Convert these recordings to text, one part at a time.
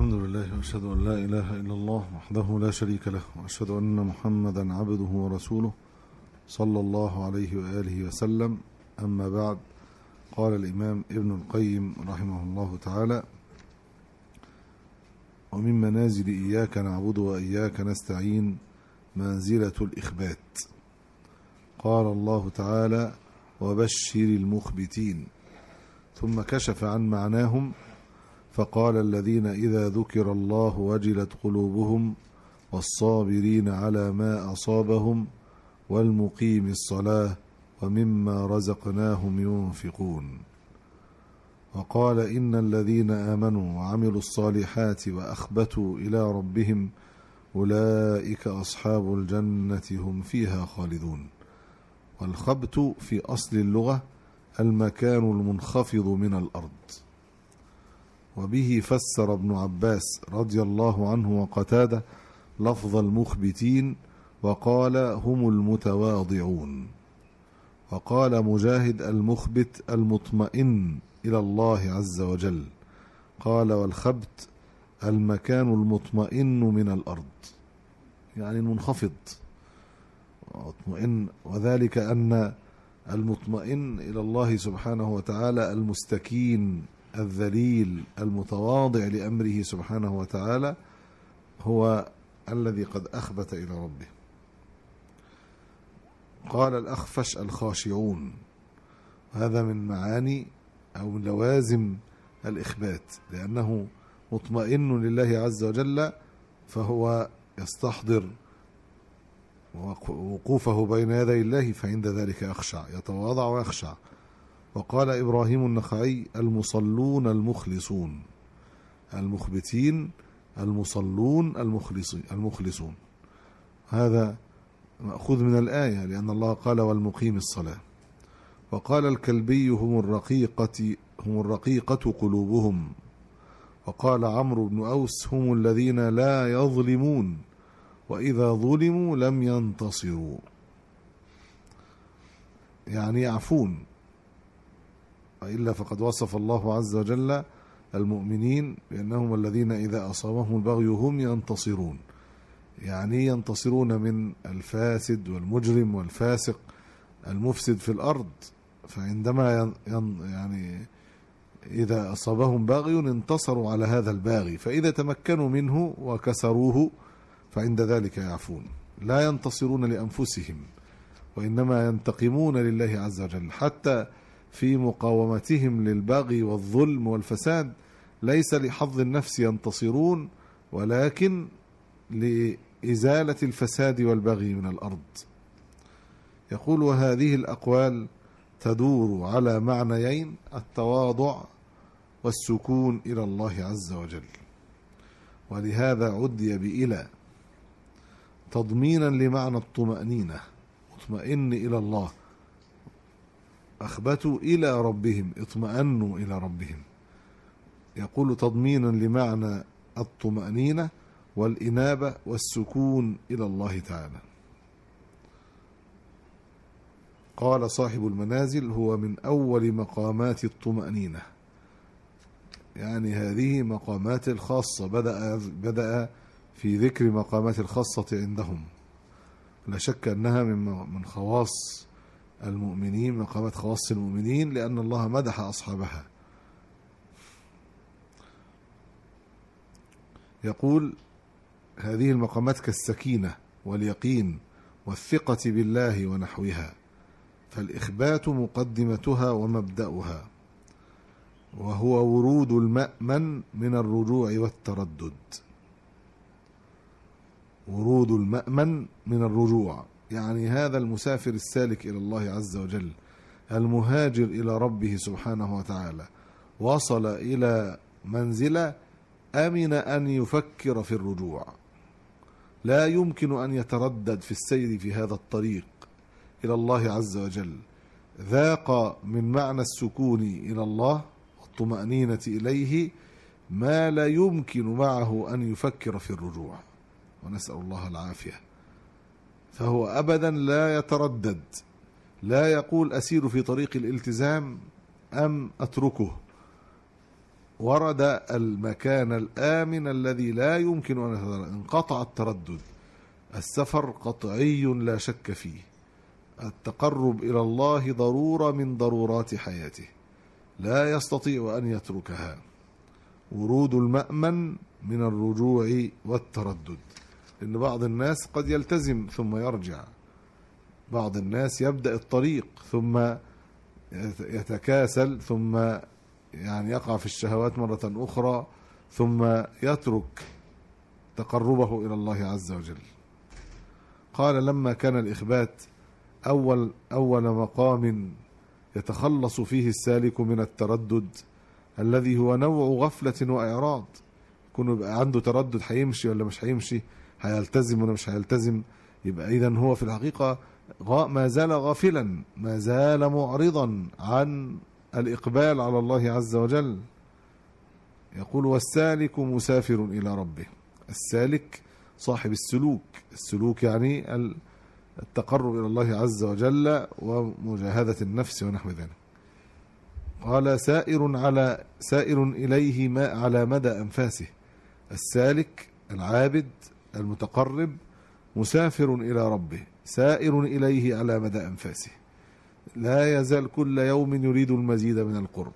الحمد لله واشهد ان لا اله الا الله وحده لا شريك له واشهد ان محمدا عبده ورسوله صلى الله عليه واله وسلم اما بعد قال الامام ابن القيم رحمه الله تعالى ومن منازل اياك نعبد واياك نستعين منزله الاخبات قال الله تعالى وبشر المخبتين ثم كشف عن معناهم فقال الذين اذا ذكر الله وجلت قلوبهم والصابرين على ما اصابهم والمقيم الصلاه ومما رزقناهم ينفقون وقال ان الذين امنوا وعملوا الصالحات واخبتوا الى ربهم اولئك اصحاب الجنه هم فيها خالدون والخبت في اصل اللغه المكان المنخفض من الارض وبه فسر ابن عباس رضي الله عنه وقتاده لفظ المخبتين وقال هم المتواضعون وقال مجاهد المخبت المطمئن الى الله عز وجل قال والخبت المكان المطمئن من الارض يعني المنخفض مطمئن وذلك ان المطمئن الى الله سبحانه وتعالى المستكين الذليل المتواضع لامره سبحانه وتعالى هو الذي قد اخبت الى ربه قال الاخفش الخاشعون هذا من معاني او من لوازم الاخبات لانه مطمئن لله عز وجل فهو يستحضر وقوفه بين يدي الله فعند ذلك يخشع يتواضع ويخشع وقال ابراهيم النخعي المصلون المخلصون المخبتين المصلون المخلصين المخلصون هذا مأخوذ من الآية لأن الله قال والمقيم الصلاة وقال الكلبي هم الرقيقة هم الرقيقة قلوبهم وقال عمرو بن أوس هم الذين لا يظلمون وإذا ظلموا لم ينتصروا يعني يعفون وإلا فقد وصف الله عز وجل المؤمنين بأنهم الذين إذا أصابهم البغي هم ينتصرون يعني ينتصرون من الفاسد والمجرم والفاسق المفسد في الأرض فعندما يعني إذا أصابهم باغي انتصروا على هذا الباغي فإذا تمكنوا منه وكسروه فعند ذلك يعفون لا ينتصرون لأنفسهم وإنما ينتقمون لله عز وجل حتى في مقاومتهم للبغي والظلم والفساد ليس لحظ النفس ينتصرون ولكن لإزالة الفساد والبغي من الأرض يقول وهذه الأقوال تدور على معنيين التواضع والسكون إلى الله عز وجل ولهذا عدي بإلى تضمينا لمعنى الطمأنينة مطمئن إلى الله أخبتوا إلى ربهم اطمأنوا إلى ربهم يقول تضمينا لمعنى الطمأنينة والإنابة والسكون إلى الله تعالى قال صاحب المنازل هو من أول مقامات الطمأنينة يعني هذه مقامات الخاصة بدأ بدأ في ذكر مقامات الخاصة عندهم لا شك أنها من من خواص المؤمنين مقامات خواص المؤمنين لأن الله مدح أصحابها يقول هذه المقامات كالسكينة واليقين والثقة بالله ونحوها فالإخبات مقدمتها ومبدأها وهو ورود المأمن من الرجوع والتردد ورود المأمن من الرجوع يعني هذا المسافر السالك إلى الله عز وجل المهاجر إلى ربه سبحانه وتعالى وصل إلى منزلة أمن أن يفكر في الرجوع لا يمكن أن يتردد في السير في هذا الطريق إلى الله عز وجل ذاق من معنى السكون إلى الله والطمأنينة إليه ما لا يمكن معه أن يفكر في الرجوع ونسأل الله العافية فهو أبدا لا يتردد لا يقول أسير في طريق الالتزام أم أتركه ورد المكان الآمن الذي لا يمكن أن يتدرج انقطع التردد السفر قطعي لا شك فيه التقرب إلى الله ضرورة من ضرورات حياته لا يستطيع أن يتركها ورود المأمن من الرجوع والتردد لأن بعض الناس قد يلتزم ثم يرجع بعض الناس يبدأ الطريق ثم يتكاسل ثم يعني يقع في الشهوات مرة أخرى ثم يترك تقربه إلى الله عز وجل قال لما كان الإخبات أول أول مقام يتخلص فيه السالك من التردد الذي هو نوع غفلة وإعراض يكون يبقى عنده تردد هيمشي ولا مش هيمشي هيلتزم ولا مش هيلتزم يبقى إذا هو في الحقيقة ما زال غافلا ما زال معرضا عن الإقبال على الله عز وجل يقول والسالك مسافر إلى ربه السالك صاحب السلوك السلوك يعني التقرب إلى الله عز وجل ومجاهدة النفس ونحو ذلك قال سائر على سائر إليه ما على مدى أنفاسه السالك العابد المتقرب مسافر إلى ربه سائر إليه على مدى أنفاسه لا يزال كل يوم يريد المزيد من القرب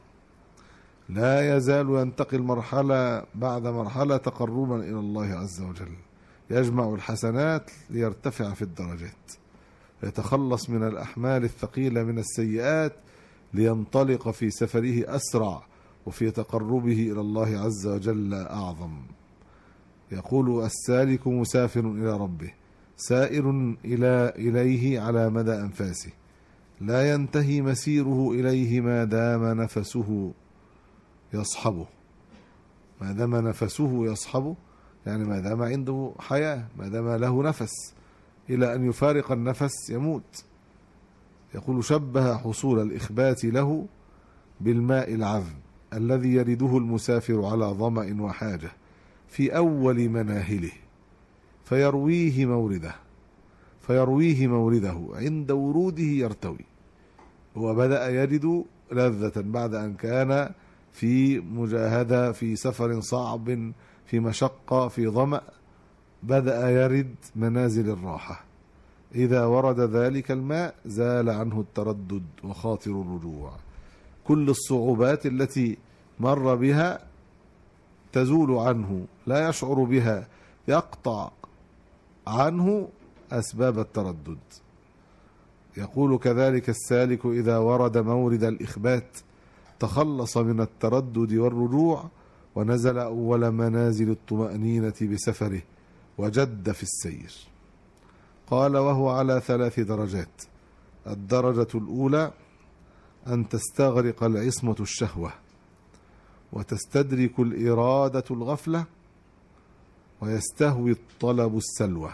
لا يزال ينتقل مرحلة بعد مرحلة تقربا إلى الله عز وجل يجمع الحسنات ليرتفع في الدرجات يتخلص من الأحمال الثقيلة من السيئات لينطلق في سفره أسرع وفي تقربه إلى الله عز وجل أعظم يقول السالك مسافر إلى ربه سائر إلى إليه على مدى أنفاسه لا ينتهي مسيره إليه ما دام نفسه يصحبه ما دام نفسه يصحبه يعني ما دام عنده حياة ما دام له نفس إلى أن يفارق النفس يموت يقول شبه حصول الإخبات له بالماء العذب الذي يرده المسافر على ظمأ وحاجة في أول مناهله فيرويه مورده فيرويه مورده عند وروده يرتوي هو بدأ يرد لذة بعد أن كان في مجاهدة في سفر صعب في مشقة في ظمأ بدأ يرد منازل الراحة إذا ورد ذلك الماء زال عنه التردد وخاطر الرجوع كل الصعوبات التي مر بها تزول عنه لا يشعر بها يقطع عنه أسباب التردد يقول كذلك السالك إذا ورد مورد الإخبات تخلص من التردد والرجوع ونزل أول منازل الطمأنينة بسفره وجد في السير قال وهو على ثلاث درجات الدرجة الأولى أن تستغرق العصمة الشهوة وتستدرك الإرادة الغفلة ويستهوي الطلب السلوى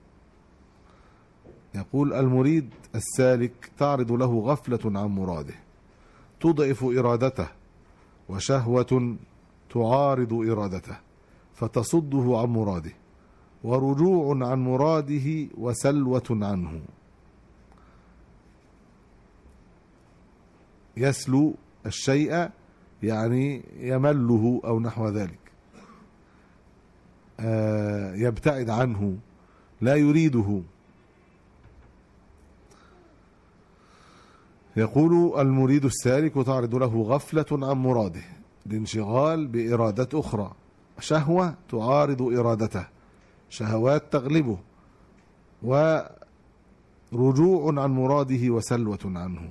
يقول المريد السالك تعرض له غفلة عن مراده تضعف إرادته وشهوة تعارض إرادته فتصده عن مراده ورجوع عن مراده وسلوة عنه يسلو الشيء يعني يمله أو نحو ذلك آه، يبتعد عنه لا يريده يقول المريد السالك تعرض له غفلة عن مراده الانشغال بإرادات أخرى شهوة تعارض إرادته شهوات تغلبه ورجوع عن مراده وسلوة عنه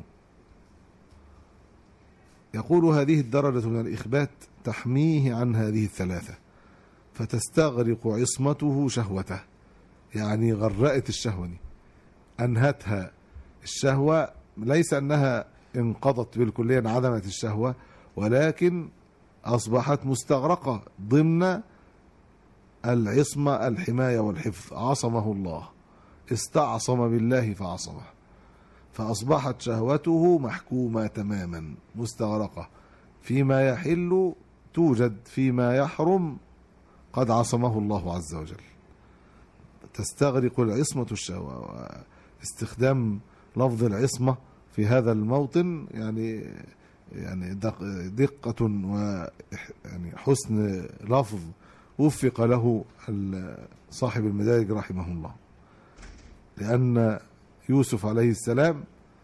يقول هذه الدرجة من الإخبات تحميه عن هذه الثلاثة فتستغرق عصمته شهوته يعني غرأت الشهوة دي أنهتها الشهوة ليس أنها انقضت بالكلية انعدمت الشهوة ولكن أصبحت مستغرقة ضمن العصمة الحماية والحفظ عصمه الله استعصم بالله فعصمه فأصبحت شهوته محكومة تماما مستغرقة فيما يحل توجد فيما يحرم قد عصمه الله عز وجل تستغرق العصمة الشهوة استخدام لفظ العصمة في هذا الموطن يعني يعني دق- دقة و يعني حسن لفظ وفق له ال- صاحب المدارج رحمه الله لأن يوسف عليه السلام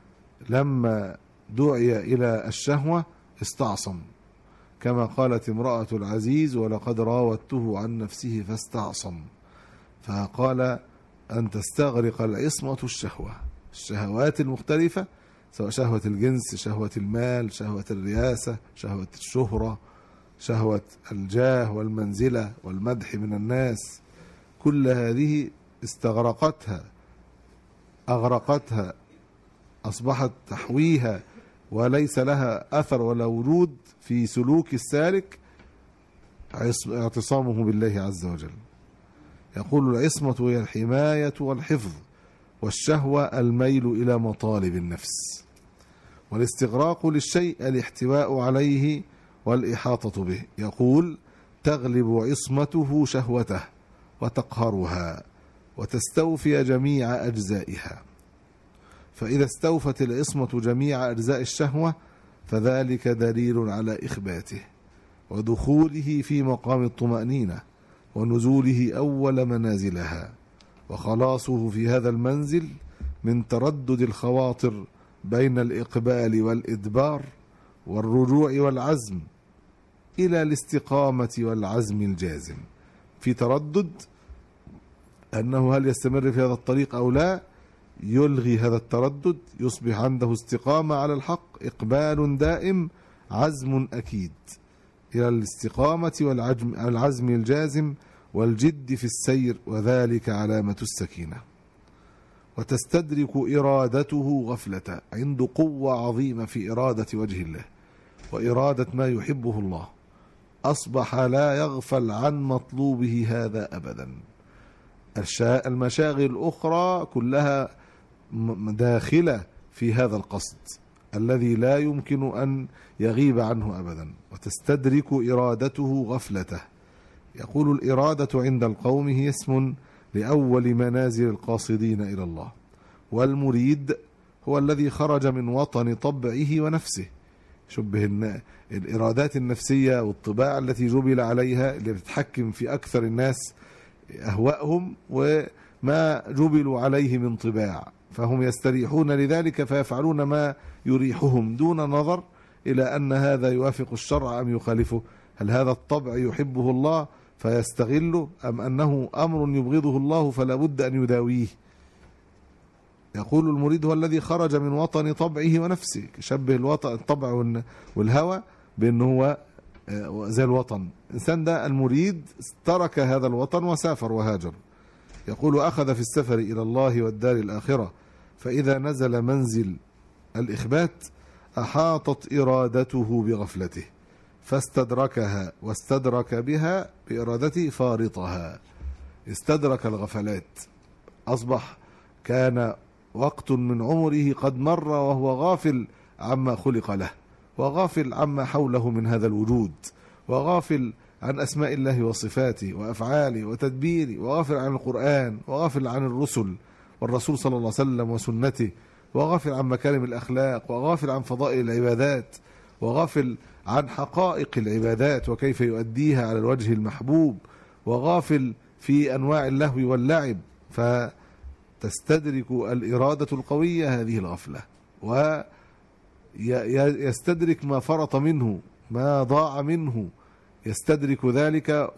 لما دعي إلى الشهوة استعصم كما قالت امرأة العزيز ولقد راودته عن نفسه فاستعصم فقال أن تستغرق العصمة الشهوة الشهوات المختلفة سواء شهوة الجنس شهوة المال شهوة الرياسة شهوة الشهرة شهوة الجاه والمنزلة والمدح من الناس كل هذه استغرقتها أغرقتها أصبحت تحويها وليس لها أثر ولا وجود في سلوك السالك عص- اعتصامه بالله عز وجل يقول العصمة هي الحماية والحفظ والشهوة الميل إلى مطالب النفس والاستغراق للشيء الاحتواء عليه والإحاطة به يقول تغلب عصمته شهوته وتقهرها وتستوفي جميع أجزائها فإذا استوفت العصمة جميع أجزاء الشهوة فذلك دليل على إخباته ودخوله في مقام الطمأنينة ونزوله أول منازلها وخلاصه في هذا المنزل من تردد الخواطر بين الإقبال والإدبار والرجوع والعزم إلى الاستقامة والعزم الجازم في تردد أنه هل يستمر في هذا الطريق أو لا يلغي هذا التردد يصبح عنده استقامة على الحق إقبال دائم عزم أكيد إلى الاستقامة والعزم العزم الجازم والجد في السير وذلك علامة السكينة وتستدرك إرادته غفلة عنده قوة عظيمة في إرادة وجه الله وإرادة ما يحبه الله أصبح لا يغفل عن مطلوبه هذا أبدا الشا- المشاغل الأخرى كلها م- داخلة في هذا القصد الذي لا يمكن أن يغيب عنه أبدا وتستدرك إرادته غفلته يقول الإرادة عند القوم هي اسم لأول منازل القاصدين إلى الله والمريد هو الذي خرج من وطن طبعه ونفسه شبه الن- الإرادات النفسية والطباع التي جبل عليها اللي بتتحكم في أكثر الناس أهوائهم وما جبلوا عليه من طباع فهم يستريحون لذلك فيفعلون ما يريحهم دون نظر إلى أن هذا يوافق الشرع أم يخالفه هل هذا الطبع يحبه الله فيستغله أم أنه أمر يبغضه الله فلا بد أن يداويه يقول المريد هو الذي خرج من وطن طبعه ونفسه شبه الوطن الطبع والن- والهوى بأنه هو آه، زي الوطن الإنسان ده المريد ترك هذا الوطن وسافر وهاجر يقول أخذ في السفر إلى الله والدار الآخرة فإذا نزل منزل الإخبات أحاطت إرادته بغفلته فاستدركها واستدرك بها بإرادته فارطها استدرك الغفلات أصبح كان وقت من عمره قد مر وهو غافل عما خلق له وغافل عما حوله من هذا الوجود وغافل عن أسماء الله وصفاته وأفعاله وتدبيره وغافل عن القرآن وغافل عن الرسل والرسول صلى الله عليه وسلم وسنته وغافل عن مكارم الأخلاق وغافل عن فضائل العبادات وغافل عن حقائق العبادات وكيف يؤديها على الوجه المحبوب وغافل في أنواع اللهو واللعب فتستدرك الإرادة القوية هذه الغفلة ويستدرك ما فرط منه ما ضاع منه يستدرك ذلك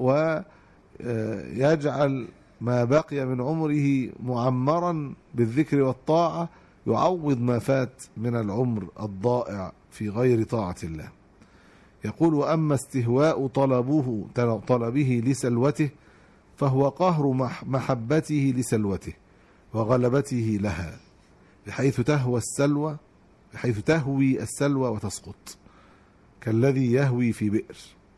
ويجعل ما بقي من عمره معمرا بالذكر والطاعة يعوض ما فات من العمر الضائع في غير طاعة الله يقول وأما استهواء طلبه طلبه لسلوته فهو قهر مح- محبته لسلوته وغلبته لها بحيث تهوى السلوى بحيث تهوي السلوى وتسقط كالذي يهوي في بئر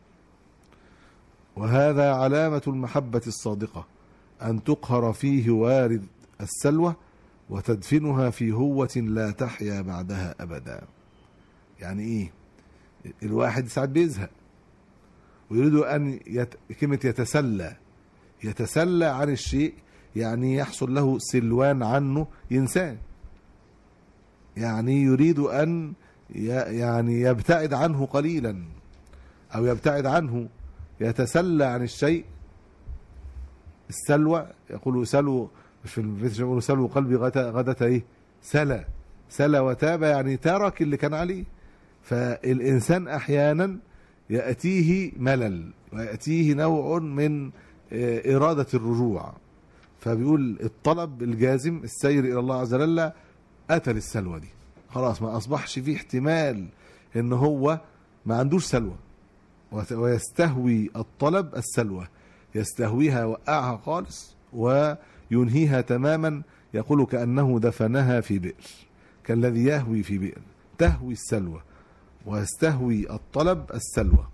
وهذا علامة المحبة الصادقة أن تقهر فيه وارد السلوى وتدفنها في هوة لا تحيا بعدها أبدا يعني إيه الواحد ساعات بيزهق ويريد أن يت... كلمة يتسلى يتسلى عن الشيء يعني يحصل له سلوان عنه ينساه يعني يريد أن يعني يبتعد عنه قليلا أو يبتعد عنه يتسلى عن الشيء السلوى يقول سلو مش في البيت يقولوا سلو قلبي غدا غدة ايه سلى سلى وتاب يعني ترك اللي كان عليه فالإنسان أحيانا يأتيه ملل ويأتيه نوع من إرادة الرجوع فبيقول الطلب الجازم السير إلى الله عز وجل أتى للسلوى دي خلاص ما أصبحش فيه احتمال إن هو ما عندوش سلوى ويستهوي الطلب السلوى يستهويها وقعها خالص وينهيها تماما يقول كأنه دفنها في بئر كالذي يهوي في بئر تهوي السلوى ويستهوي الطلب السلوى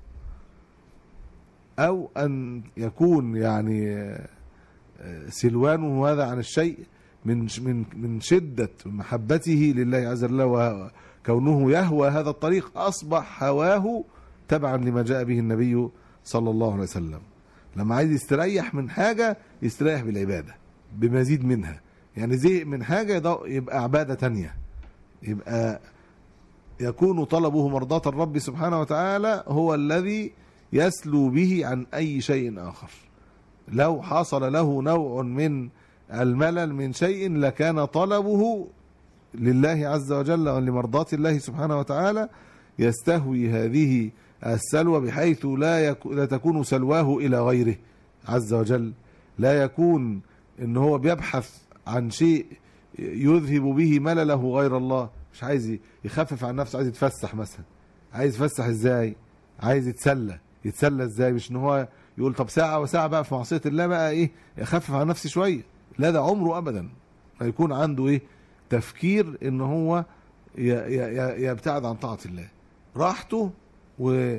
أو أن يكون يعني سلوانه هذا عن الشيء من من من شدة محبته لله عز وجل وكونه يهوى هذا الطريق أصبح هواه تبعا لما جاء به النبي صلى الله عليه وسلم لما عايز يستريح من حاجة يستريح بالعبادة بمزيد منها يعني زهق من حاجة يبقى عبادة تانية يبقى يكون طلبه مرضاة الرب سبحانه وتعالى هو الذي يسلو به عن أي شيء آخر لو حصل له نوع من الملل من شيء لكان طلبه لله عز وجل ولمرضاة الله سبحانه وتعالى يستهوي هذه السلوى بحيث لا, يك... لا تكون سلواه إلى غيره عز وجل لا يكون ان هو بيبحث عن شيء يذهب به ملله غير الله مش عايز يخفف عن نفسه عايز يتفسح مثلا عايز يتفسح ازاي عايز يتسلى يتسلى ازاي مش ان هو يقول طب ساعة وساعة بقى في معصية الله بقى ايه يخفف عن نفسي شوية لا ده عمره ابدا هيكون عنده ايه تفكير ان هو يبتعد عن طاعة الله راحته و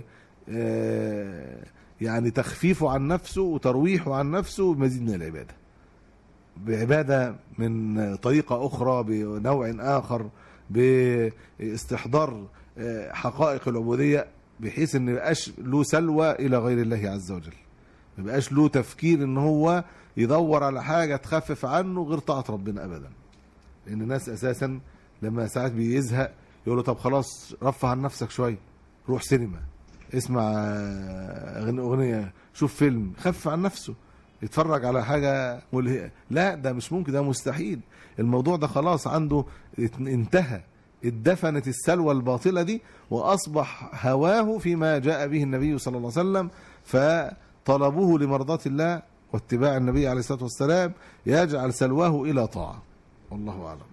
يعني تخفيفه عن نفسه وترويحه عن نفسه بمزيد من العبادة بعبادة من طريقة أخرى بنوع آخر باستحضار حقائق العبودية بحيث ان يبقاش له سلوى الى غير الله عز وجل ما يبقاش له تفكير ان هو يدور على حاجة تخفف عنه غير طاعة ربنا ابدا لان الناس اساسا لما ساعات بيزهق يقول له طب خلاص رفع عن نفسك شوية روح سينما اسمع اغنية شوف فيلم خفف عن نفسه يتفرج على حاجة ملهئة لا ده مش ممكن ده مستحيل الموضوع ده خلاص عنده انتهى اتدفنت السلوى الباطلة دي وأصبح هواه فيما جاء به النبي صلى الله عليه وسلم فطلبه لمرضاة الله واتباع النبي عليه الصلاة والسلام يجعل سلواه إلى طاعة والله أعلم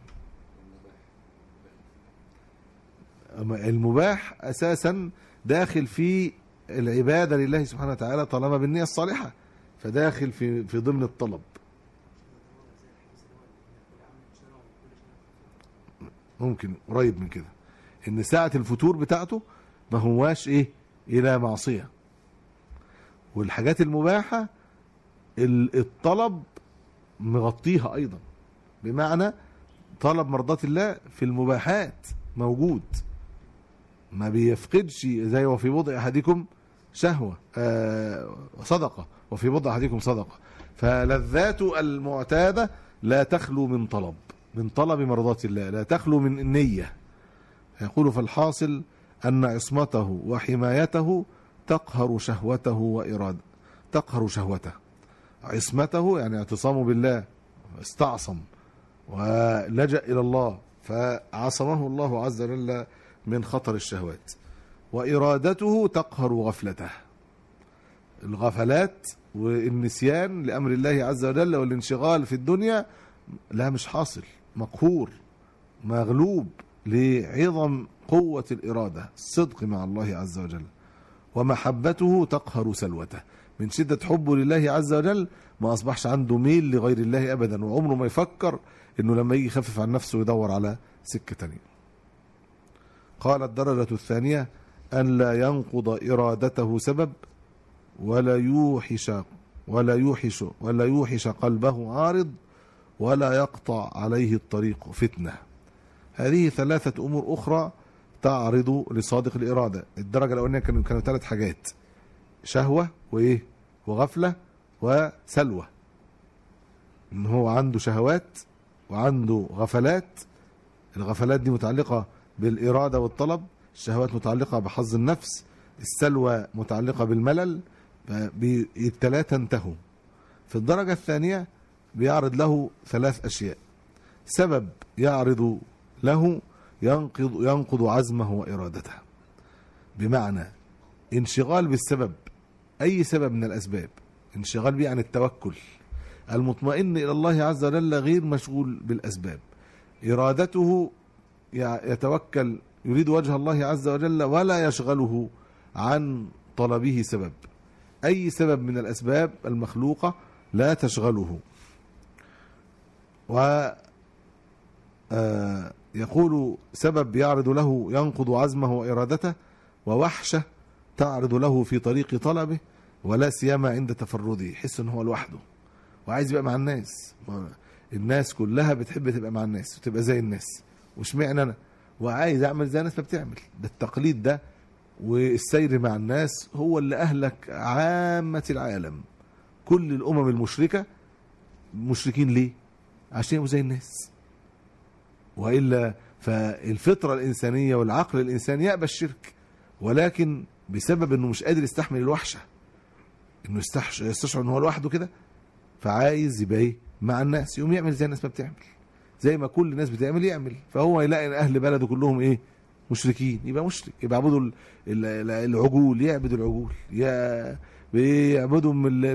المباح أساسا داخل في العبادة لله سبحانه وتعالى طالما بالنية الصالحة فداخل في في ضمن الطلب ممكن قريب من كده ان ساعة الفتور بتاعته ما هواش ايه الى معصية والحاجات المباحة الطلب مغطيها ايضا بمعنى طلب مرضات الله في المباحات موجود ما بيفقدش زي وفي بضع احدكم شهوة آه صدقة وفي بضع احدكم صدقة فلذات المعتادة لا تخلو من طلب من طلب مرضات الله لا تخلو من النية يقول فالحاصل أن عصمته وحمايته تقهر شهوته وإرادة تقهر شهوته عصمته يعني اعتصامه بالله استعصم ولجأ إلى الله فعصمه الله عز وجل من خطر الشهوات وإرادته تقهر غفلته الغفلات والنسيان لأمر الله عز وجل والانشغال في الدنيا لا مش حاصل مقهور مغلوب لعظم قوة الإرادة الصدق مع الله عز وجل ومحبته تقهر سلوته من شدة حبه لله عز وجل ما أصبحش عنده ميل لغير الله أبدا وعمره ما يفكر أنه لما يجي يخفف عن نفسه يدور على سكة تانية قال الدرجة الثانية أن لا ينقض إرادته سبب ولا يوحش ولا يوحش ولا يوحش قلبه عارض ولا يقطع عليه الطريق فتنة هذه ثلاثة أمور أخرى تعرض لصادق الإرادة الدرجة الأولانية كانوا كانوا ثلاث حاجات شهوة وإيه وغفلة وسلوى إن هو عنده شهوات وعنده غفلات الغفلات دي متعلقة بالإرادة والطلب الشهوات متعلقة بحظ النفس السلوى متعلقة بالملل الثلاثة انتهوا في الدرجة الثانية بيعرض له ثلاث أشياء سبب يعرض له ينقض, ينقض عزمه وإرادته بمعنى انشغال بالسبب أي سبب من الأسباب انشغال به عن التوكل المطمئن إلى الله عز وجل غير مشغول بالأسباب إرادته يتوكل يريد وجه الله عز وجل ولا يشغله عن طلبه سبب أي سبب من الأسباب المخلوقة لا تشغله و آه، يقول سبب يعرض له ينقض عزمه وإرادته ووحشة تعرض له في طريق طلبه ولا سيما عند تفرده يحس ان هو لوحده وعايز يبقى مع الناس الناس كلها بتحب تبقى مع الناس وتبقى زي الناس واشمعنى انا وعايز اعمل زي الناس ما بتعمل ده التقليد ده والسير مع الناس هو اللي اهلك عامه العالم كل الامم المشركه مشركين ليه عشان يبقوا زي الناس والا فالفطره الانسانيه والعقل الانساني يأبى الشرك ولكن بسبب انه مش قادر يستحمل الوحشه انه يستشعر ان هو لوحده كده فعايز يبقى ايه مع الناس يقوم يعمل زي الناس ما بتعمل زي ما كل الناس بتعمل يعمل فهو يلاقي ان اهل بلده كلهم ايه مشركين يبقى مشرك يبقى يعبدوا العجول يعبد العجول يا بيعبدوا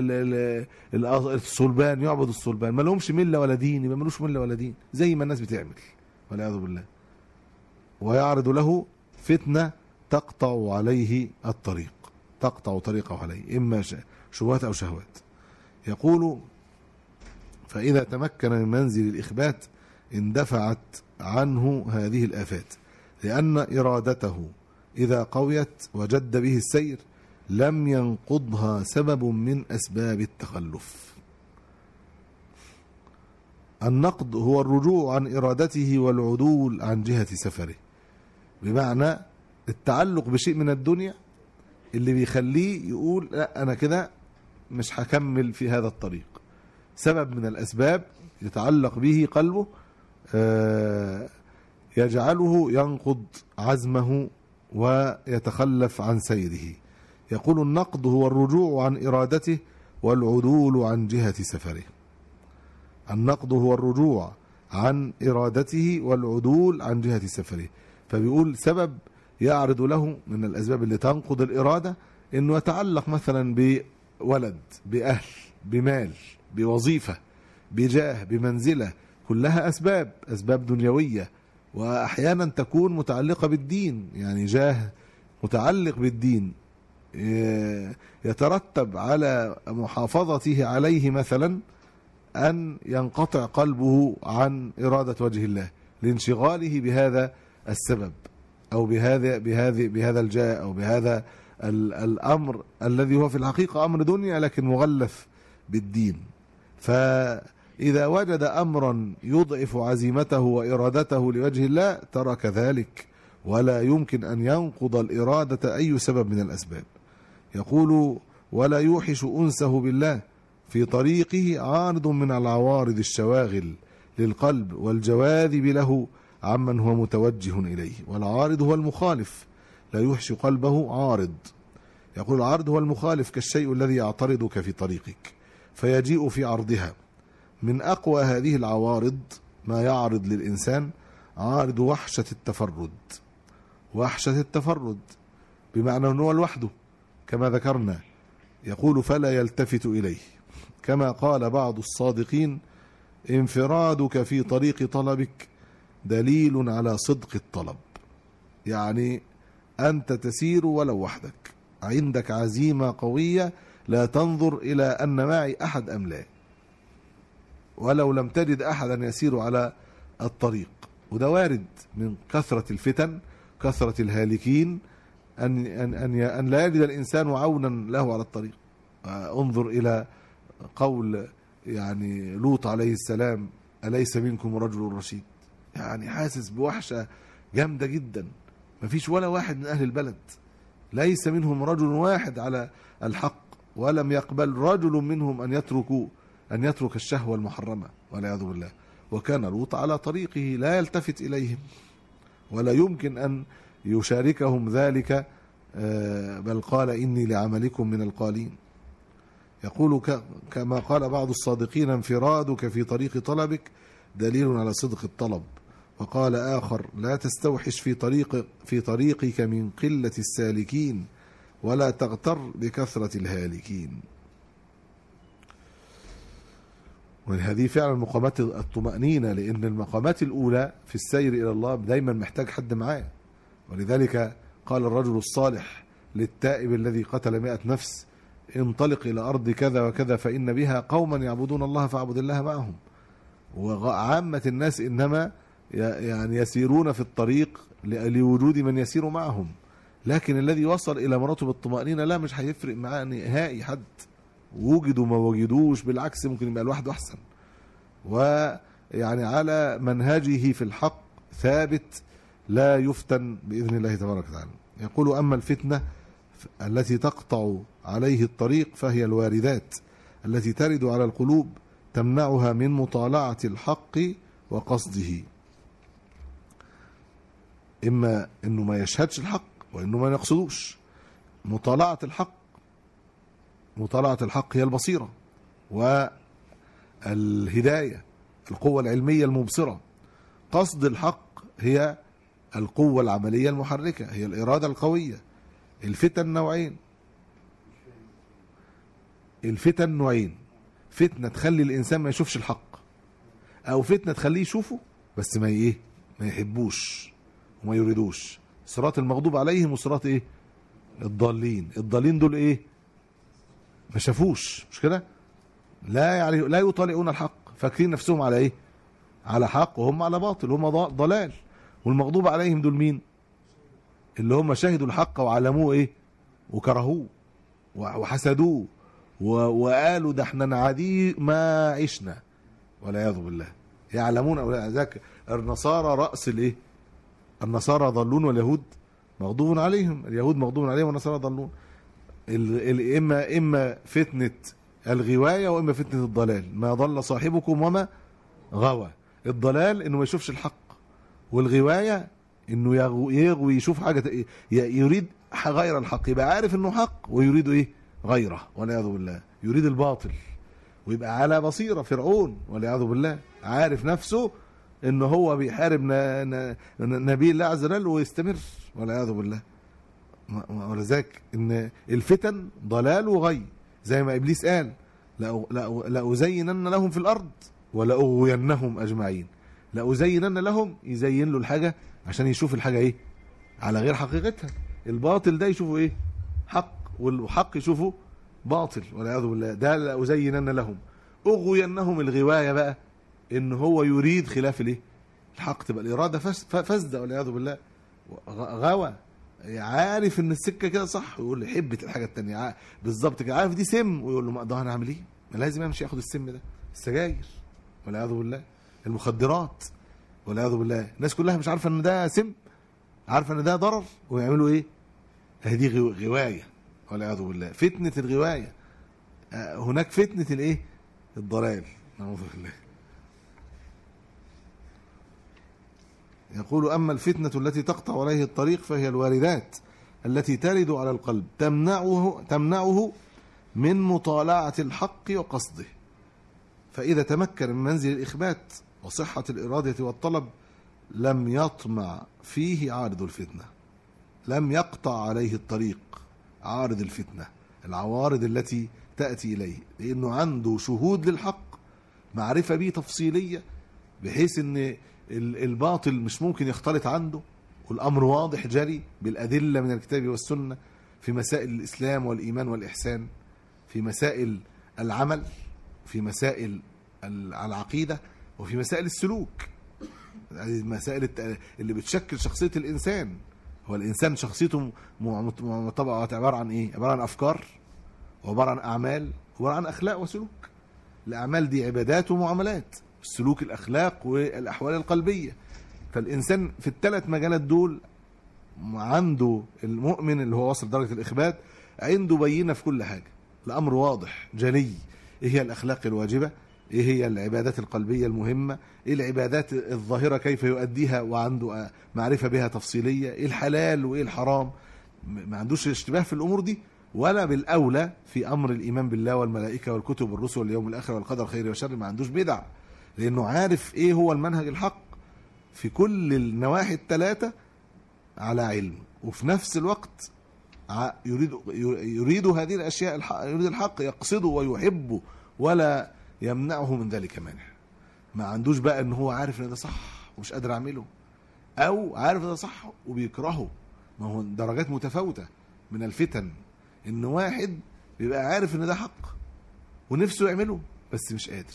الصلبان يعبد الصلبان ما لهمش مله ولا دين يبقى ملوش مله ولا دين زي ما الناس بتعمل والعياذ بالله ويعرض له فتنه تقطع عليه الطريق تقطع طريقه عليه اما شبهات او شهوات يقول فاذا تمكن من منزل الاخبات اندفعت عنه هذه الافات لان ارادته اذا قويت وجد به السير لم ينقضها سبب من اسباب التخلف النقد هو الرجوع عن ارادته والعدول عن جهه سفره بمعنى التعلق بشيء من الدنيا اللي بيخليه يقول لا انا كده مش هكمل في هذا الطريق سبب من الاسباب يتعلق به قلبه آه، يجعله ينقض عزمه ويتخلف عن سيره يقول النقد هو الرجوع عن ارادته والعدول عن جهه سفره النقد هو الرجوع عن ارادته والعدول عن جهه سفره فبيقول سبب يعرض له من الاسباب اللي تنقض الاراده انه يتعلق مثلا بولد باهل بمال بوظيفه بجاه بمنزله كلها اسباب اسباب دنيويه واحيانا تكون متعلقه بالدين يعني جاه متعلق بالدين يترتب على محافظته عليه مثلا ان ينقطع قلبه عن اراده وجه الله لانشغاله بهذا السبب او بهذا بهذه بهذا الجاه او بهذا الامر الذي هو في الحقيقه امر دنيا لكن مغلف بالدين فاذا وجد امرا يضعف عزيمته وارادته لوجه الله ترك ذلك ولا يمكن ان ينقض الاراده اي سبب من الاسباب يقول ولا يوحش انسه بالله في طريقه عارض من العوارض الشواغل للقلب والجواذب له عمن هو متوجه اليه والعارض هو المخالف لا يوحش قلبه عارض يقول العرض هو المخالف كالشيء الذي يعترضك في طريقك فيجيء في عرضها من اقوى هذه العوارض ما يعرض للانسان عارض وحشه التفرد وحشه التفرد بمعنى انه لوحده كما ذكرنا يقول فلا يلتفت اليه كما قال بعض الصادقين انفرادك في طريق طلبك دليل على صدق الطلب يعني انت تسير ولو وحدك عندك عزيمه قويه لا تنظر الى ان معي احد ام لا ولو لم تجد احدا يسير على الطريق وده وارد من كثره الفتن كثره الهالكين ان ان ان, أن لا يجد الانسان عونا له على الطريق انظر الى قول يعني لوط عليه السلام اليس منكم رجل رشيد يعني حاسس بوحشه جامده جدا ما فيش ولا واحد من اهل البلد ليس منهم رجل واحد على الحق ولم يقبل رجل منهم ان يتركوا ان يترك الشهوه المحرمه والعياذ بالله وكان لوط على طريقه لا يلتفت اليهم ولا يمكن أن يشاركهم ذلك آه، بل قال إني لعملكم من القالين يقول ك- كما قال بعض الصادقين انفرادك في طريق طلبك دليل على صدق الطلب وقال آخر لا تستوحش في طريق في طريقك من قلة السالكين ولا تغتر بكثرة الهالكين وهذه فعلا مقامات الطمأنينة لأن المقامات الأولى في السير إلى الله دايما محتاج حد معاه ولذلك قال الرجل الصالح للتائب الذي قتل مئة نفس انطلق إلى أرض كذا وكذا فإن بها قوما يعبدون الله فاعبد الله معهم وعامة الناس إنما ي- يعني يسيرون في الطريق ل- لوجود من يسير معهم لكن الذي وصل إلى مراتب الطمأنينة لا مش هيفرق معاه نهائي حد وجدوا ما وجدوش بالعكس ممكن يبقى لوحده أحسن ويعني على منهجه في الحق ثابت لا يفتن بإذن الله تبارك وتعالى يقول أما الفتنة التي تقطع عليه الطريق فهي الواردات التي ترد على القلوب تمنعها من مطالعة الحق وقصده إما أنه ما يشهدش الحق وأنه ما يقصدوش مطالعة الحق مطالعة الحق هي البصيرة والهداية القوة العلمية المبصرة قصد الحق هي القوة العملية المحركة هي الإرادة القوية الفتن نوعين الفتن نوعين فتنة تخلي الإنسان ما يشوفش الحق أو فتنة تخليه يشوفه بس ما إيه ما يحبوش وما يريدوش صراط المغضوب عليهم وصراط إيه الضالين الضالين دول إيه ما شافوش مش كده لا يعني لا يطالعون الحق فاكرين نفسهم على إيه على حق وهم على باطل هم ض- ضلال والمغضوب عليهم دول مين اللي هم شهدوا الحق وعلموه ايه وكرهوه و- وحسدوه و- وقالوا ده احنا نعاديه ما عشنا والعياذ بالله يعلمون أولئك ذاك النصارى رأس الايه النصارى ضلون واليهود مغضوب عليهم اليهود مغضوب عليهم والنصارى ضلون ال- ال- اما اما فتنه الغوايه واما فتنه الضلال ما ضل صاحبكم وما غوى الضلال انه ما يشوفش الحق والغوايه انه يغو- يغوي يشوف حاجه ت- ي- يريد ح- غير الحق يبقى عارف انه حق ويريد ايه غيره والعياذ بالله يريد الباطل ويبقى على بصيره فرعون والعياذ بالله عارف نفسه ان هو بيحارب ن- ن- نبي الله عز وجل ويستمر والعياذ بالله ما- ما- ولذلك ان الفتن ضلال وغي زي ما ابليس قال لأ- لأ- لأزينن لهم في الارض ولأغوينهم اجمعين لأزينن لهم يزين له الحاجه عشان يشوف الحاجه ايه على غير حقيقتها الباطل ده يشوفه ايه حق والحق يشوفه باطل والعياذ بالله ده لأزينن لهم اغوينهم الغوايه بقى ان هو يريد خلاف الايه الحق تبقى الاراده فس- ف- فاسده والعياذ بالله غ- غوى عارف ان السكه كده صح ويقول لي حبه الحاجه التانية ع- بالظبط كده عارف دي سم ويقول له ما ده انا هعمل ايه؟ ما لازم امشي اخد السم ده السجاير والعياذ بالله المخدرات والعياذ بالله الناس كلها مش عارفه ان ده سم عارفه ان ده ضرر ويعملوا ايه؟ هذه غو- غوايه والعياذ بالله فتنه الغوايه آه، هناك فتنه الايه؟ الضلال نعوذ بالله يقول أما الفتنة التي تقطع عليه الطريق فهي الواردات التي ترد على القلب تمنعه تمنعه من مطالعة الحق وقصده فإذا تمكن من منزل الإخبات وصحة الإرادة والطلب لم يطمع فيه عارض الفتنة لم يقطع عليه الطريق عارض الفتنة العوارض التي تأتي إليه لأنه عنده شهود للحق معرفة به تفصيلية بحيث ان ال- الباطل مش ممكن يختلط عنده والامر واضح جري بالادله من الكتاب والسنه في مسائل الاسلام والايمان والاحسان في مسائل العمل في مسائل ال- العقيده وفي مسائل السلوك هذه المسائل الت- اللي بتشكل شخصيه الانسان هو الانسان شخصيته م- م- م- طبعا عباره عن ايه عباره عن افكار وعباره عن اعمال وعباره عن اخلاق وسلوك الأعمال دي عبادات ومعاملات السلوك الأخلاق والأحوال القلبية فالإنسان في الثلاث مجالات دول عنده المؤمن اللي هو وصل درجة الإخبات عنده بينة في كل حاجة الأمر واضح جلي إيه هي الأخلاق الواجبة ايه هي العبادات القلبيه المهمه ايه العبادات الظاهره كيف يؤديها وعنده معرفه بها تفصيليه ايه الحلال وايه الحرام م- ما عندوش اشتباه في الامور دي ولا بالاولى في امر الايمان بالله والملائكه والكتب والرسل واليوم الاخر والقدر خير وشر ما عندوش بدع لانه عارف ايه هو المنهج الحق في كل النواحي الثلاثه على علم وفي نفس الوقت ع- يريد يريد هذه الاشياء الحق يريد الحق يقصده ويحبه ولا يمنعه من ذلك مانع ما عندوش بقى ان هو عارف ان ده صح ومش قادر اعمله او عارف ان ده صح وبيكرهه ما هو درجات متفاوته من الفتن ان واحد بيبقى عارف ان ده حق ونفسه يعمله بس مش قادر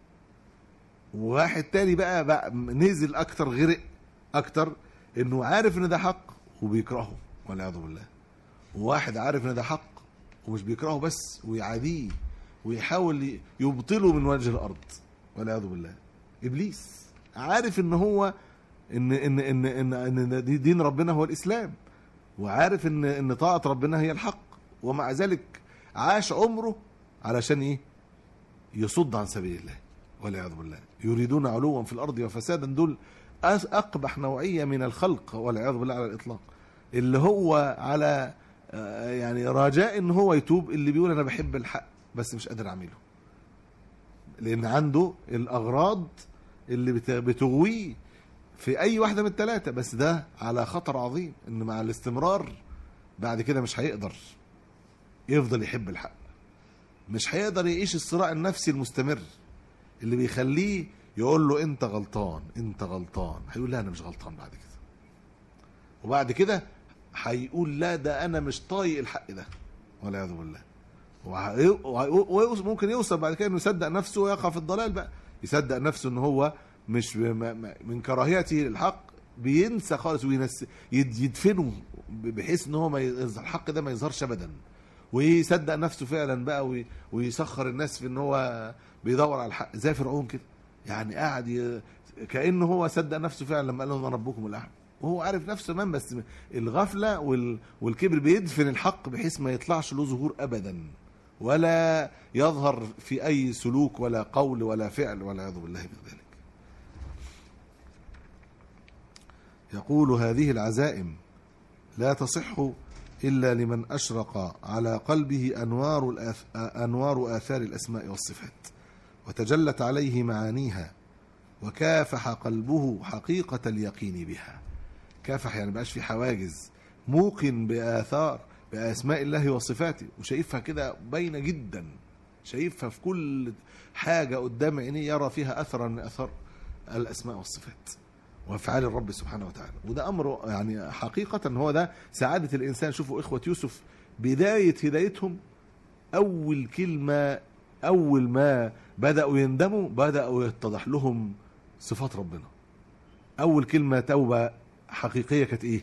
وواحد تاني بقى, بقى نزل اكتر غرق اكتر انه عارف ان ده حق وبيكرهه والعياذ بالله وواحد عارف ان ده حق ومش بيكرهه بس ويعاديه ويحاول يبطله من وجه الارض والعياذ بالله ابليس عارف ان هو ان ان ان ان, إن دي- دين ربنا هو الاسلام وعارف ان ان طاعه ربنا هي الحق ومع ذلك عاش عمره علشان ايه يصد عن سبيل الله والعياذ بالله يريدون علوا في الارض وفسادا دول أس- اقبح نوعيه من الخلق والعياذ بالله على الاطلاق اللي هو على آه، يعني رجاء ان هو يتوب اللي بيقول انا بحب الحق بس مش قادر اعمله لان عنده الاغراض اللي بت- بتغويه في اي واحده من الثلاثه بس ده على خطر عظيم ان مع الاستمرار بعد كده مش هيقدر يفضل يحب الحق مش هيقدر يعيش الصراع النفسي المستمر اللي بيخليه يقول له انت غلطان انت غلطان هيقول لا انا مش غلطان بعد كده وبعد كده هيقول لا ده انا مش طايق الحق ده والعياذ بالله وهي- وهي- ويوص- ممكن يوصل بعد كده انه يصدق نفسه ويقع في الضلال بقى يصدق نفسه ان هو مش ب- ما- ما- من كراهيته للحق بينسى خالص وينس يد- يدفنه بحيث ان هو ما يظهر الحق ده ما يظهرش ابدا ويصدق نفسه فعلا بقى وي- ويسخر الناس في ان هو بيدور على الحق زي فرعون كده يعني قاعد ي... كانه هو صدق نفسه فعلا لما قال لهم انا ربكم الاعلى وهو عارف نفسه تمام بس الغفله وال... والكبر بيدفن الحق بحيث ما يطلعش له ظهور ابدا ولا يظهر في اي سلوك ولا قول ولا فعل والعياذ بالله من ذلك يقول هذه العزائم لا تصح إلا لمن أشرق على قلبه أنوار, الآث... أنوار آثار الأسماء والصفات وتجلت عليه معانيها وكافح قلبه حقيقة اليقين بها كافح يعني بقاش في حواجز موقن بآثار بأسماء الله وصفاته وشايفها كده باينة جدا شايفها في كل حاجة قدام عينيه يرى فيها أثرا من أثر الأسماء والصفات وافعال الرب سبحانه وتعالى وده امر يعني حقيقه هو ده سعاده الانسان شوفوا اخوه يوسف بدايه هدايتهم اول كلمه اول ما بداوا يندموا بداوا يتضح لهم صفات ربنا اول كلمه توبه حقيقيه كانت ايه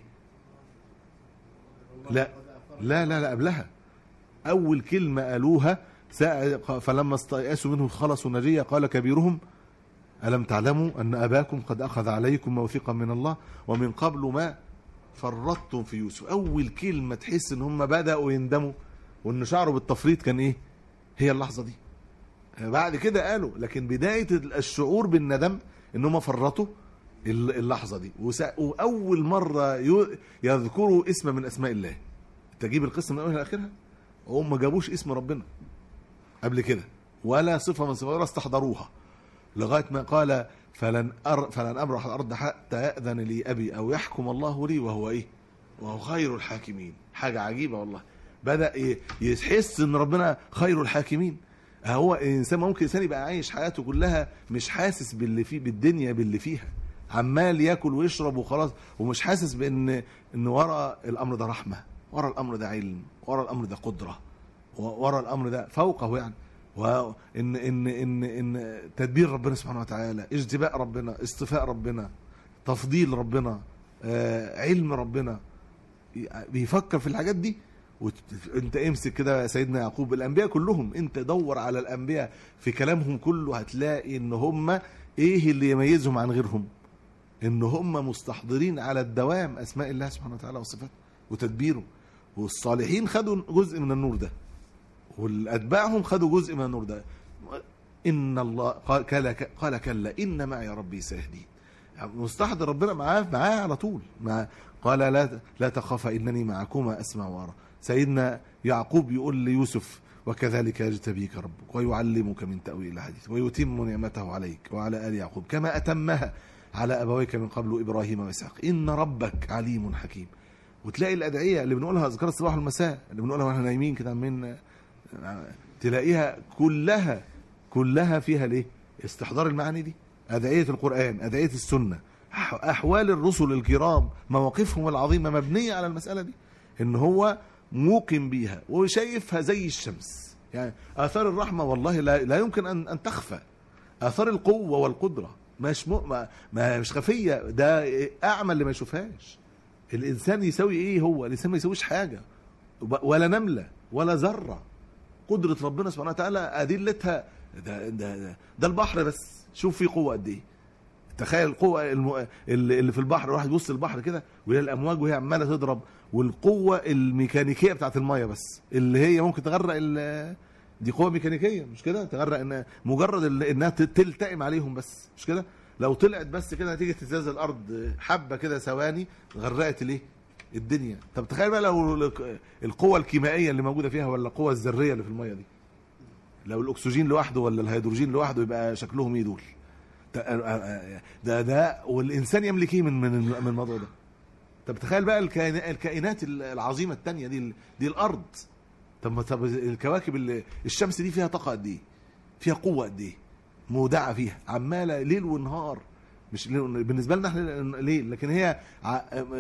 لا لا لا لا قبلها اول كلمه قالوها ساعة- فلما استيأسوا منه خلصوا نجيه قال كبيرهم ألم تعلموا أن أباكم قد أخذ عليكم موثقا من الله ومن قبل ما فرطتم في يوسف أول كلمة تحس إن هم بدأوا يندموا وإن شعروا بالتفريط كان إيه هي اللحظة دي بعد كده قالوا لكن بداية الشعور بالندم إن هم فرطوا الل- اللحظة دي وسا- وأول مرة يو- يذكروا اسم من أسماء الله تجيب القصة من أولها لآخرها وهم ما جابوش اسم ربنا قبل كده ولا صفة من صفات ولا استحضروها لغايه ما قال فلن أر فلن ابرح الارض حتى ياذن لي ابي او يحكم الله لي وهو ايه؟ وهو خير الحاكمين حاجه عجيبه والله بدا ي- يحس ان ربنا خير الحاكمين هو الانسان ممكن الانسان يبقى عايش حياته كلها مش حاسس باللي فيه بالدنيا باللي فيها عمال ياكل ويشرب وخلاص ومش حاسس بان ان ورا الامر ده رحمه ورا الامر ده علم ورا الامر ده قدره ورا الامر ده فوقه يعني وان ان ان ان تدبير ربنا سبحانه وتعالى اجتباء ربنا اصطفاء ربنا تفضيل ربنا آه، علم ربنا بيفكر في الحاجات دي وانت امسك كده يا سيدنا يعقوب الانبياء كلهم انت دور على الانبياء في كلامهم كله هتلاقي ان هم ايه اللي يميزهم عن غيرهم ان هم مستحضرين على الدوام اسماء الله سبحانه وتعالى وصفاته وتدبيره والصالحين خدوا جزء من النور ده والاتباعهم خدوا جزء من النور ده ان الله قال قال, قال كلا ان معي ربي سيهدين مستحضر ربنا معاه معاه على طول مع قال لا لا تخافا انني معكما اسمع وارى سيدنا يعقوب يقول ليوسف وكذلك يجتبيك ربك ويعلمك من تأويل الحديث ويتم نعمته عليك وعلى آل يعقوب كما أتمها على أبويك من قبل إبراهيم وإسحاق إن ربك عليم حكيم وتلاقي الأدعية اللي بنقولها أذكار الصباح والمساء اللي بنقولها واحنا نايمين كده من تلاقيها كلها كلها فيها ليه استحضار المعاني دي أدعية القرآن أدعية السنة أح- أحوال الرسل الكرام مواقفهم العظيمة مبنية على المسألة دي إن هو موقن بيها وشايفها زي الشمس يعني آثار الرحمة والله لا, لا يمكن أن, أن تخفى آثار القوة والقدرة مش م... ما... ما مش خفية ده أعمى اللي ما يشوفهاش الإنسان يسوي إيه هو الإنسان ما يسويش حاجة ولا نملة ولا ذرة قدرة ربنا سبحانه وتعالى أدلتها ده, ده, ده, ده البحر بس شوف فيه قوة قد إيه تخيل القوة الم... اللي اللي في البحر الواحد يبص البحر كده وهي الأمواج وهي عمالة تضرب والقوة الميكانيكية بتاعت المية بس اللي هي ممكن تغرق ال... دي قوة ميكانيكية مش كده تغرق إن مجرد ال- إنها ت- تلتئم عليهم بس مش كده لو طلعت بس كده تيجي تهتز الأرض حبة كده ثواني غرقت الإيه الدنيا طب تخيل بقى لو ال- القوة الكيميائية اللي موجودة فيها ولا القوة الذرية اللي في المية دي لو الأكسجين لوحده ولا الهيدروجين لوحده يبقى شكلهم إيه دول ده ده, ده والانسان يملك ايه من من من الموضوع ده طب تخيل بقى الكائن- الكائنات العظيمه التانية دي دي الارض طب ما- طب الكواكب اللي الشمس دي فيها طاقه قد ايه فيها قوه قد ايه مودعه فيها عماله ليل ونهار مش ليل- بالنسبه لنا احنا ليل لكن هي ع-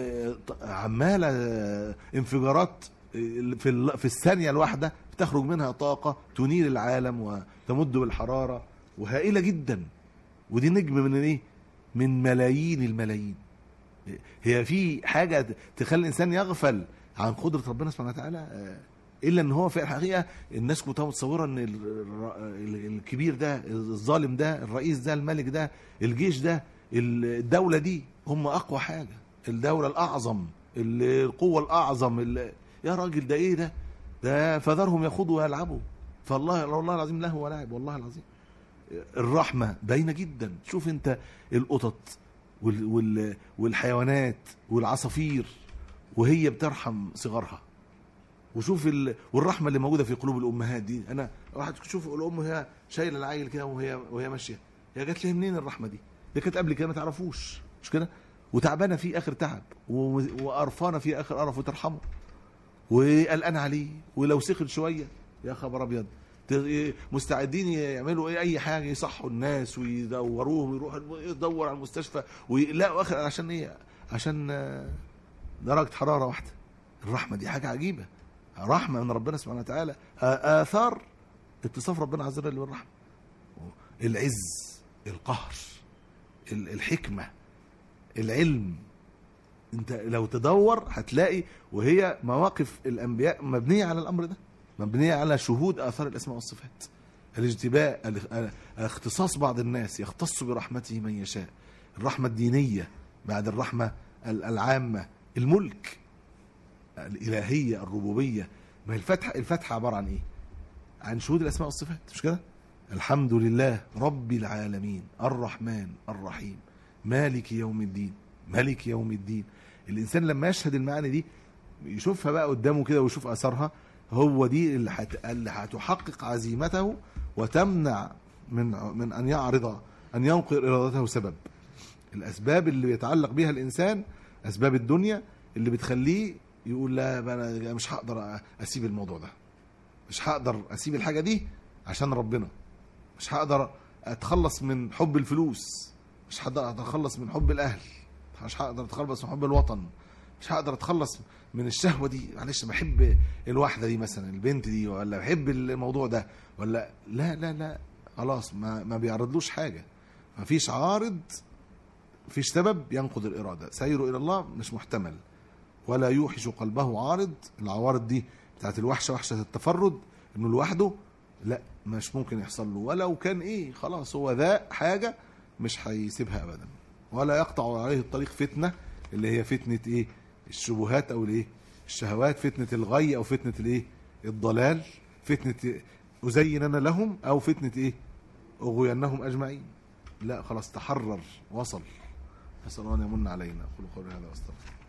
عماله انفجارات في ال- في الثانيه الواحده بتخرج منها طاقه تنير العالم وتمد بالحراره وهائله جدا ودي نجم من ايه من ملايين الملايين هي في حاجه تخلي الانسان يغفل عن قدره ربنا سبحانه وتعالى آه، الا ان هو في الحقيقه الناس كلها متصوره ان ال- ال- الكبير ده الظالم ده الرئيس ده الملك ده الجيش ده الدوله دي هم اقوى حاجه الدوله الاعظم ال- القوه الاعظم ال- يا راجل ده ايه ده ده فذرهم يخوضوا ويلعبوا فالله والله العظيم له ولاعب والله العظيم الرحمة باينة جدا شوف انت القطط وال وال والحيوانات والعصافير وهي بترحم صغارها وشوف ال... والرحمة اللي موجودة في قلوب الأمهات دي أنا واحد تشوف الأم وهي شايلة العيل كده وهي وهي ماشية هي جات لها منين الرحمة دي؟ دي كانت قبل كده ما تعرفوش مش كده؟ وتعبانة فيه آخر تعب و... وقرفانة فيه آخر قرف وترحمه وقلقان عليه ولو سخن شويه يا خبر ابيض ت- مستعدين يعملوا ايه اي حاجه يصحوا الناس ويدوروهم ويروحوا الم- يدور على المستشفى ويلاقوا اخر عشان ايه عشان آه، درجه حراره واحده الرحمه دي حاجه عجيبه رحمه من ربنا سبحانه وتعالى آه، اثار اتصاف ربنا عز وجل بالرحمه العز القهر ال- الحكمه العلم انت لو تدور هتلاقي وهي مواقف الانبياء مبنيه على الامر ده مبنيه على شهود اثار الاسماء والصفات الاجتباء ال- اختصاص بعض الناس يختص برحمته من يشاء الرحمه الدينيه بعد الرحمه ال- العامه الملك الالهيه الربوبيه ما هي الفتحه الفتحه عباره عن ايه عن شهود الاسماء والصفات مش كده الحمد لله رب العالمين الرحمن الرحيم مالك يوم الدين ملك يوم الدين الانسان لما يشهد المعاني دي يشوفها بقى قدامه كده ويشوف اثرها هو دي اللي, هت... اللي هتحقق عزيمته وتمنع من من ان يعرض ان ينقر ارادته سبب الاسباب اللي بيتعلق بها الانسان اسباب الدنيا اللي بتخليه يقول لا بقى انا مش هقدر اسيب الموضوع ده مش هقدر اسيب الحاجه دي عشان ربنا مش هقدر اتخلص من حب الفلوس مش هقدر اتخلص من حب الاهل مش هقدر اتخلص من حب الوطن مش هقدر اتخلص من الشهوه دي معلش بحب الواحده دي مثلا البنت دي ولا بحب الموضوع ده ولا لا لا لا خلاص ما ما بيعرضلوش حاجه ما فيش عارض فيش سبب ينقض الاراده سيره الى الله مش محتمل ولا يوحش قلبه عارض العوارض دي بتاعت الوحشه وحشه التفرد انه لوحده لا مش ممكن يحصل له ولو كان ايه خلاص هو ذا حاجه مش هيسيبها ابدا ولا يقطع عليه الطريق فتنه اللي هي فتنه ايه الشبهات او الايه الشهوات فتنه الغي او فتنه الايه الضلال فتنه ازين انا لهم او فتنه ايه أغوينهم أجمعين لا خلاص تحرر وصل نسأل الله أن يمن علينا قولوا قولي هذا واستغفر